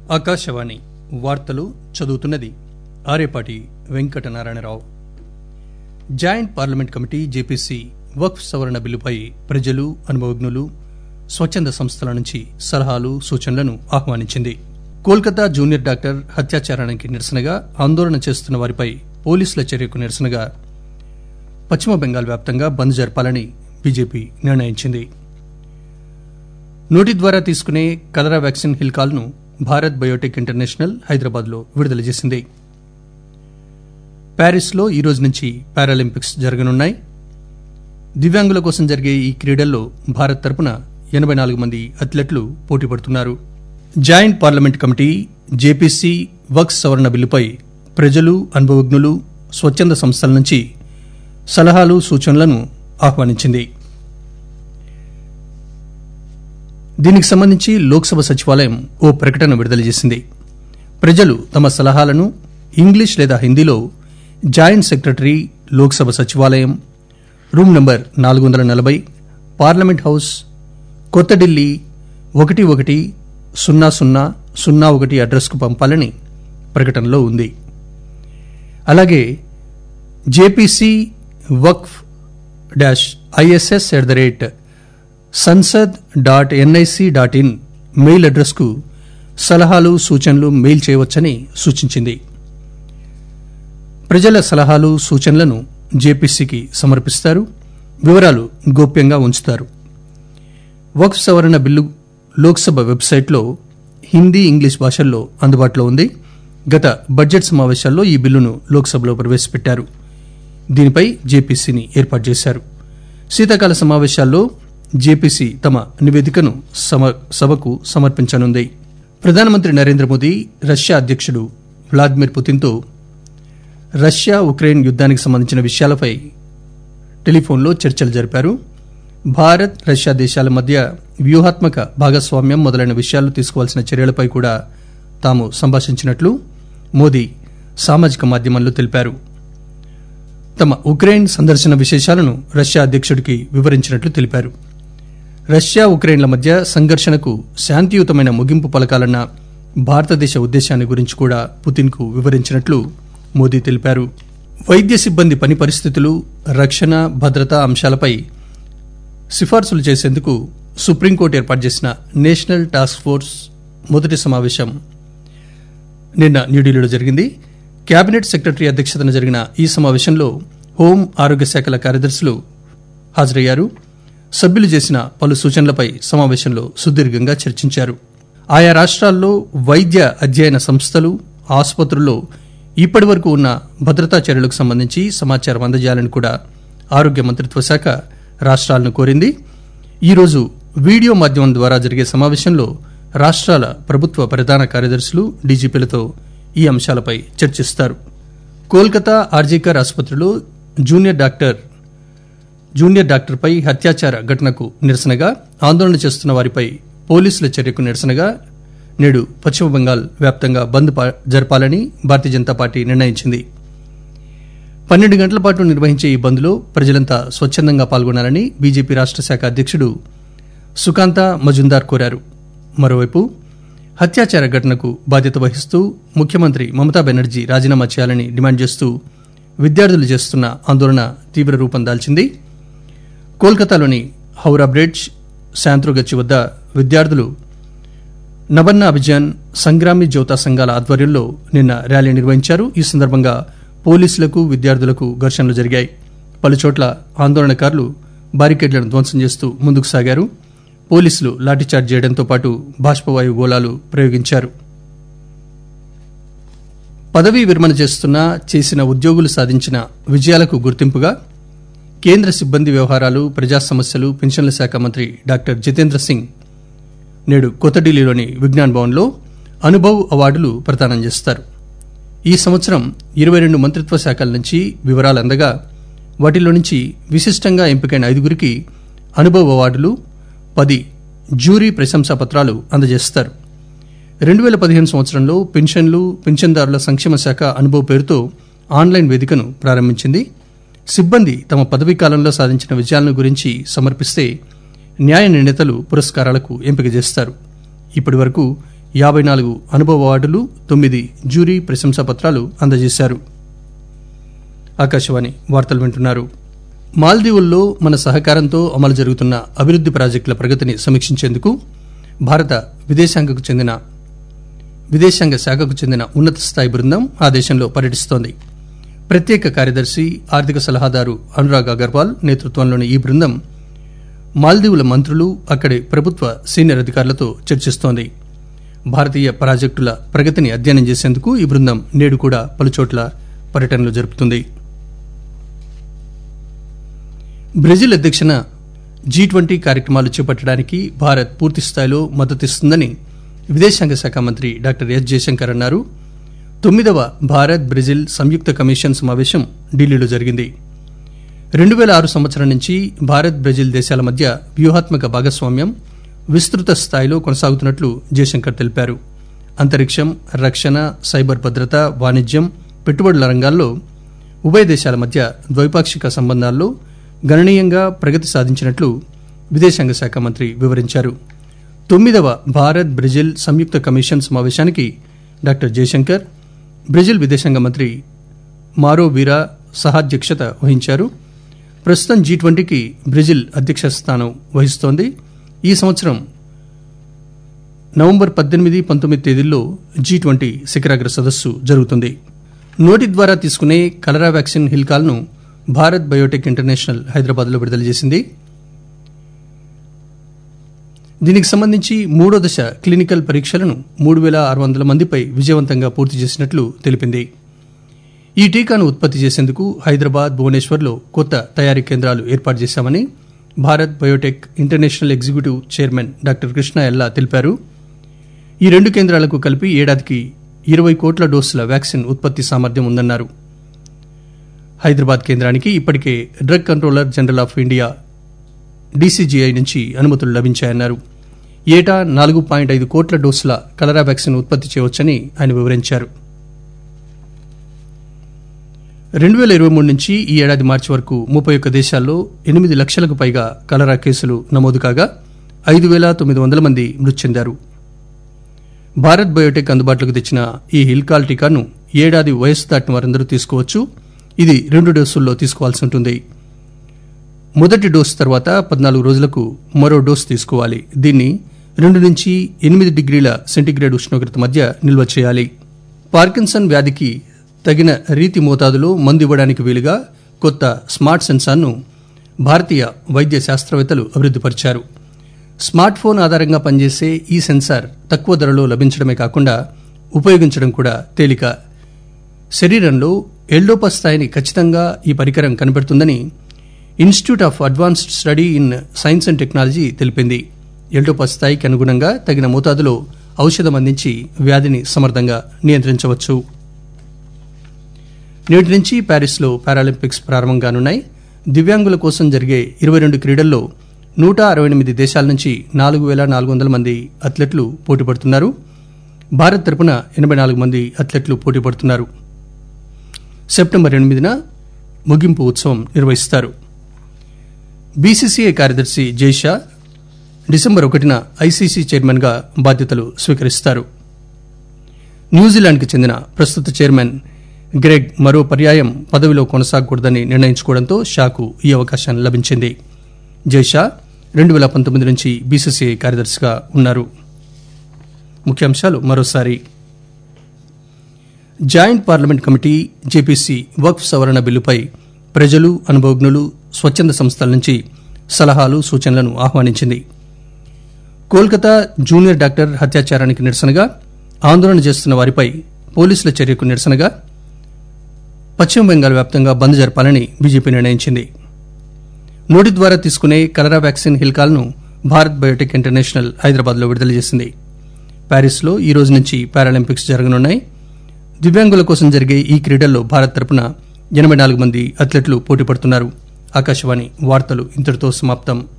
ఆకాశవాణి వార్తలు చదువుతున్నది Arepati Venkatanarayana Rao joint parliament committee JPC Waqf సవరణ బిల్లుపై ప్రజలు అనుభవజ్ఞులు స్వచ్ఛంద సంస్థల నుంచి సలహాలు సూచనలను ఆహ్వానించింది కోల్కతా జూనియర్ డాక్టర్ హత్యాచారానికి నిరసనగా ఆందోళన చేస్తున్న వారిపై పోలీసుల చర్యకు నిరసనగా పశ్చిమ బెంగాల్ వ్యాప్తంగా బంద్ జరపాలని బీజేపీ నిర్ణయించింది నోటి ద్వారా తీసుకునే కలరా వ్యాక్సిన్ హిల్కాల్ ను భారత్ బయోటెక్ ఇంటర్నేషనల్ హైదరాబాద్ లో విడుదల చేసింది ప్యారిస్ లో ఈ రోజు నుంచి పారాలింపిక్స్ జరగనున్నాయి దివ్యాంగుల కోసం జరిగే ఈ క్రీడల్లో భారత్ తరపున ఎనబై నాలుగు మంది అథ్లెట్లు పోటీ పడుతున్నారు joint parliament committee JPC Waqf సవరణ బిల్లుపై ప్రజలు అనుభవజ్ఞులు స్వచ్ఛంద సంస్థల నుంచి సలహాలు సూచనలను ఆహ్వానించింది దీనికి సంబంధించి లోక్సభ సచివాలయం ఓ ప్రకటన విడుదల చేసింది ప్రజలు తమ సలహాలను ఇంగ్లీష్ లేదా హిందీలో జాయింట్ సెక్రటరీ లోక్సభ సచివాలయం రూమ్ నంబర్ నాలుగు వందల నలభై పార్లమెంట్ హౌస్ కొత్త ఢిల్లీ ఒకటి ఒకటి సున్నా సున్నా సున్నా ఒకటి అడ్రస్కు పంపాలని ప్రకటనలో ఉంది అలాగే JPC Waqf dash ISS at the rate Sansad dot NIC dot in mail అడ్రస్కు సలహాలు సూచనలు మెయిల్ చేయవచ్చని సూచించింది ప్రజల సలహాలు సూచనలను జేపీసీకి సమర్పిస్తారు వివరాలు గోప్యంగా ఉంచుతారు వక్ఫ్ సవరణ బిల్లు లోక్సభ వెబ్సైట్లో హిందీ ఇంగ్లీష్ భాషల్లో అందుబాటులో ఉంది గత బడ్జెట్ సమావేశాల్లో ఈ బిల్లును లోక్సభలో ప్రవేశపెట్టారు దీనిపై జేపీసీని ఏర్పాటు చేశారు శీతాకాల సమావేశాల్లో జేపీసీ తమ నివేదికను సమ- సభకు సమర్పించనుంది ప్రధానమంత్రి నరేంద్ర మోదీ రష్యా అధ్యక్షుడు వ్లాదిమిర్ పుతిన్తో రష్యా ఉక్రెయిన్ యుద్దానికి సంబంధించిన విషయాలపై టెలిఫోన్లో చర్చలు జరిపారు భారత్ రష్యా దేశాల మధ్య వ్యూహాత్మక భాగస్వామ్యం మొదలైన విషయాల్లో తీసుకోవాల్సిన చర్యలపై కూడా తాము సంభాషించినట్లు మోదీ సామాజిక మాధ్యమంలో తెలిపారు తమ ఉక్రెయిన్ సందర్శన విశేషాలను రష్యా అధ్యక్షుడికి వివరించినట్లు తెలిపారు రష్యా ఉక్రెయిన్ల మధ్య సంఘర్షణకు శాంతియుతమైన ముగింపు పలకాలన్న భారతదేశ ఉద్దేశాన్ని గురించి కూడా పుతిన్కు వివరించినట్లు మోదీ తెలిపారు వైద్య సిబ్బంది పని పరిస్థితులు రక్షణ భద్రతా అంశాలపై సిఫార్సులు చేసేందుకు సుప్రీంకోర్టు ఏర్పాటు చేసిన నేషనల్ టాస్క్ ఫోర్స్ మొదటి సమావేశం నిన్న న్యూఢిల్లీలో జరిగింది కేబినెట్ సెక్రటరీ అధ్యక్షతన జరిగిన ఈ సమావేశంలో హోం ఆరోగ్య శాఖల కార్యదర్శులు హాజరయ్యారు సభ్యులు చేసిన పలు సూచనలపై సమావేశంలో సుదీర్ఘంగా చర్చించారు ఆయా రాష్ట్రాల్లో వైద్య అధ్యయన సంస్థలు ఆసుపత్రుల్లో ఇప్పటి వరకు ఉన్న భద్రతా చర్యలకు సంబంధించి సమాచారం అందజేయాలని కూడా ఆరోగ్య మంత్రిత్వ శాఖ రాష్ట్రాలను కోరింది ఈరోజు వీడియో మాధ్యమం ద్వారా జరిగే సమావేశంలో రాష్ట్రాల ప్రభుత్వ ప్రధాన కార్యదర్శులు డీజీపీలతో ఈ అంశాలపై చర్చిస్తారు కోల్కతా ఆర్జీకర్ ఆసుపత్రిలో జూనియర్ డాక్టర్ జూనియర్ డాక్టర్పై హత్యాచార ఘటనకు నిరసనగా ఆందోళన చేస్తున్న వారిపై పోలీసుల చర్యకు నిరసనగా నేడు పశ్చిమ బెంగాల్ వ్యాప్తంగా బంద్ పా- జరపాలని భారతీయ జనతా పార్టీ నిర్ణయించింది పన్నెండు గంటల పాటు నిర్వహించే ఈ బంద్లో ప్రజలంతా స్వచ్ఛందంగా పాల్గొనాలని బీజేపీ రాష్ట్ర శాఖ అధ్యక్షుడు సుకాంత మజుందార్ కోరారు మరోవైపు హత్యాచార ఘటనకు బాధ్యత వహిస్తూ ముఖ్యమంత్రి మమతా బెనర్జీ రాజీనామా చేయాలని డిమాండ్ చేస్తూ విద్యార్థులు చేస్తున్న ఆందోళన తీవ్ర రూపం దాల్చింది కోల్కతాలోని హౌరా బ్రిడ్జ్ శాంత్రోగచ్చి వద్ద విద్యార్థులు నవన్న అభియాన్ సంగ్రామి జ్యోతా సంఘాల ఆధ్వర్యంలో నిన్న ర్యాలీ నిర్వహించారు ఈ సందర్భంగా పోలీసులకు విద్యార్థులకు ఘర్షణలు జరిగాయి పలుచోట్ల ఆందోళనకారులు బారికేడ్లను ధ్వంసం చేస్తూ ముందుకు సాగారు పోలీసులు లాఠీచార్జ్ చేయడంతో పాటు బాష్పవాయు గోళాలు ప్రయోగించారు పదవీ విరమణ చేస్తున్న చేసిన ఉద్యోగులు సాధించిన విజయాలకు గుర్తింపుగా కేంద్ర సిబ్బంది వ్యవహారాలు ప్రజా సమస్యలు పెన్షన్ల శాఖ మంత్రి డాక్టర్ జితేంద్ర సింగ్ నేడు కొత్త ఢిల్లీలోని విజ్ఞాన్ భవన్లో అనుభవ్ అవార్డులు ప్రదానం చేస్తారు ఈ సంవత్సరం ఇరవై రెండు మంత్రిత్వ శాఖల నుంచి వివరాలు అందగా వాటిలో నుంచి విశిష్టంగా ఎంపికైన ఐదుగురికి అనుభవ్ అవార్డులు పది జ్యూరీ ప్రశంసా పత్రాలు అందజేస్తారు రెండు వేల పదిహేను సంవత్సరంలో పెన్షన్లు పెన్షన్దారుల సంక్షేమ శాఖ అనుభవ్ పేరుతో ఆన్లైన్ వేదికను ప్రారంభించింది సిబ్బంది తమ పదవీ కాలంలో సాధించిన విజయాలను గురించి సమర్పిస్తే న్యాయ నిర్ణేతలు పురస్కారాలకు ఎంపిక చేస్తారు ఇప్పటి వరకు యాభై నాలుగు అనుభవ అవార్డులు తొమ్మిది జ్యూరీ ప్రశంసా పత్రాలు అందజేశారు ఆకాశవాణి వార్తలు వింటున్నారు మాల్దీవుల్లో మన సహకారంతో అమలు జరుగుతున్న అభివృద్ది ప్రాజెక్టుల ప్రగతిని సమీక్షించేందుకు భారత విదేశాంగకు చెందిన విదేశాంగ శాఖకు చెందిన ఉన్నత స్థాయి బృందం ఆ దేశంలో పర్యటిస్తోంది ప్రత్యేక కార్యదర్శి ఆర్థిక సలహాదారు అనురాగ్ అగర్వాల్ నేతృత్వంలోని ఈ బృందం మాల్దీవుల మంత్రులు అక్కడి ప్రభుత్వ సీనియర్ అధికారులతో చర్చిస్తోంది భారతీయ ప్రాజెక్టుల ప్రగతిని అధ్యయనం చేసేందుకు ఈ బృందం నేడు కూడా పలుచోట్ల పర్యటనలు జరుపుతుంది బ్రెజిల్ అధ్యక్షన జీ ట్వంటీ కార్యక్రమాలు చేపట్టడానికి భారత్ పూర్తిస్థాయిలో మద్దతిస్తుందని విదేశాంగ శాఖ మంత్రి డాక్టర్ ఎస్ జయశంకర్ అన్నారు తొమ్మిదవ భారత్ బ్రెజిల్ సంయుక్త కమిషన్ సమావేశం ఢిల్లీలో జరిగింది రెండు పేల ఆరు సంవత్సరం నుంచి భారత్ బ్రెజిల్ దేశాల మధ్య వ్యూహాత్మక భాగస్వామ్యం విస్తృత స్థాయిలో కొనసాగుతున్నట్లు జయశంకర్ తెలిపారు అంతరిక్షం రక్షణ సైబర్ భద్రత వాణిజ్యం పెట్టుబడుల రంగాల్లో ఉభయ దేశాల మధ్య ద్వైపాక్షిక సంబంధాల్లో గణనీయంగా ప్రగతి సాధించినట్లు విదేశాంగ శాఖ మంత్రి వివరించారు తొమ్మిదవ భారత్ బ్రెజిల్ సంయుక్త కమిషన్ సమావేశానికి డాక్టర్ జయశంకర్ బ్రెజిల్ విదేశాంగ మంత్రి మారో వీరా సహాధ్యక్షత వహించారు ప్రస్తుతం జీ ట్వంటీకి బ్రెజిల్ అధ్యక్ష స్థానం వహిస్తోంది ఈ సంవత్సరం నవంబర్ పద్దెనిమిది పంతొమ్మిది తేదీల్లో జీ ట్వంటీ శిఖరాగ్ర సదస్సు జరుగుతుంది నోటి ద్వారా తీసుకునే కలరా వ్యాక్సిన్ హిల్కాల్ను భారత్ బయోటెక్ ఇంటర్నేషనల్ హైదరాబాద్లో విడుదల చేసింది దీనికి సంబంధించి మూడో దశ క్లినికల్ పరీక్షలను మూడు వేల ఆరు వందల మందిపై విజయవంతంగా పూర్తి చేసినట్లు తెలిపింది ఈ టీకాను ఉత్పత్తి చేసేందుకు హైదరాబాద్ భువనేశ్వర్లో కొత్త తయారీ కేంద్రాలు ఏర్పాటు చేశామని Bharat Biotech International executive chairman doctor Krishna Ella తెలిపారు ఈ రెండు కేంద్రాలకు కలిపి ఏడాదికి ఇరవై కోట్ల డోసుల వ్యాక్సిన్ ఉత్పత్తి సామర్థ్యం ఉందన్నారు హైదరాబాద్ కేంద్రానికి ఇప్పటికే drug controller general of India DCGI నుంచి అనుమతులు లభించాయన్నారు ఏటా నాలుగు పాయింట్ ఐదు కోట్ల డోసుల కలరా వ్యాక్సిన్ ఉత్పత్తి చేయవచ్చని ఆయన వివరించారు రెండు వేల ఇరవై మూడు నుంచి ఈ ఏడాది మార్చి వరకు ముప్పై ఒక్క దేశాల్లో ఎనిమిది లక్షలకు పైగా కలరా కేసులు నమోదు కాగా ఐదు వేల తొమ్మిది వందల మంది మృతి చెందారు భారత్ బయోటెక్ అందుబాటులోకి తెచ్చిన ఈ హిల్కాల్ టీకాను ఏడాది వయస్సు దాటిన వారందరూ తీసుకోవచ్చు ఇది రెండు డోసుల్లో తీసుకోవాల్సి ఉంటుంది మొదటి డోసు తర్వాత పద్నాలుగు రోజులకు మరో డోసు తీసుకోవాలి దీన్ని రెండు నుంచి ఎనిమిది డిగ్రీల సెంటీగ్రేడ్ ఉష్ణోగ్రత మధ్య నిల్వ చేయాలి పార్కిన్సన్ వ్యాధికి తగిన రీతి మోతాదులో మందు ఇవ్వడానికి వీలుగా కొత్త స్మార్ట్ సెన్సార్ను భారతీయ వైద్య శాస్త్రవేత్తలు అభివృద్ధిపరిచారు స్మార్ట్ ఫోన్ ఆధారంగా పనిచేసే ఈ సెన్సార్ తక్కువ ధరలో లభించడమే కాకుండా ఉపయోగించడం కూడా తేలిక శరీరంలో ఎల్డోపా స్థాయిని ఖచ్చితంగా ఈ పరికరం కనిపెడుతుందని institute of advanced study in science and technology తెలిపింది ఎల్డోపా స్థాయికి అనుగుణంగా తగిన మోతాదులో ఔషధం అందించి వ్యాధిని సమర్థంగా నియంత్రించవచ్చు నేటి నుంచి ప్యారిస్లో పారాలింపిక్స్ ప్రారంభం కానున్నాయి దివ్యాంగుల కోసం జరిగే ఇరవై రెండు క్రీడల్లో నూట అరవై ఎనిమిది దేశాల నుంచి నాలుగు వేల నాలుగు వందల మంది అథ్లెట్లు పోటీ పడుతున్నారు భారత్ తరపున ఎనభై నాలుగు మంది అథ్లెట్లు పోటీ పడుతున్నారు సెప్టెంబర్ ఎనిమిదిన ముగింపు ఉత్సవం నిర్వహిస్తారు బీసీసీఐ కార్యదర్శి జైషా డిసెంబర్ ఒకటిన ఐసీసీ చైర్మన్గా బాధ్యతలు స్వీకరిస్తారు న్యూజిలాండ్కి చెందిన ప్రస్తుత చైర్మన్ గ్రెగ్ మరో పర్యాయం పదవిలో కొనసాగకూడదని నిర్ణయించుకోవడంతో షాకు ఈ అవకాశం లభించింది జైషా రెండు వేల పంతొమ్మిది నుంచి బీసీసీఐ కార్యదర్శిగా ఉన్నారు ముఖ్యాంశాలు మరోసారి joint parliament committee JPC Waqf సవరణ బిల్లుపై ప్రజలు అనుభవజ్ఞులు స్వచ్ఛంద సంస్థల నుంచి సలహాలు సూచనలను ఆహ్వానించింది కోల్కతా జూనియర్ డాక్టర్ హత్యాచారానికి నిరసనగా ఆందోళన చేస్తున్న వారిపై పోలీసుల చర్యకు నిరసనగా పశ్చిమ బెంగాల్ వ్యాప్తంగా బంద్ జరపాలని బీజేపీ నిర్ణయించింది నోటి ద్వారా తీసుకునే కలరా వ్యాక్సిన్ హిల్కాల్ను భారత్ బయోటెక్ ఇంటర్నేషనల్ హైదరాబాద్లో విడుదల చేసింది ప్యారిస్లో ఈ రోజు నుంచి పారాలింపిక్స్ జరగనున్నాయి దివ్యాంగుల కోసం జరిగే ఈ క్రీడల్లో భారత్ తరపున ఎనబై నాలుగు మంది అథ్లెట్లు పోటీ పడుతున్నారు ఆకాశవాణి వార్తలు ఇంతటితో సమాప్తం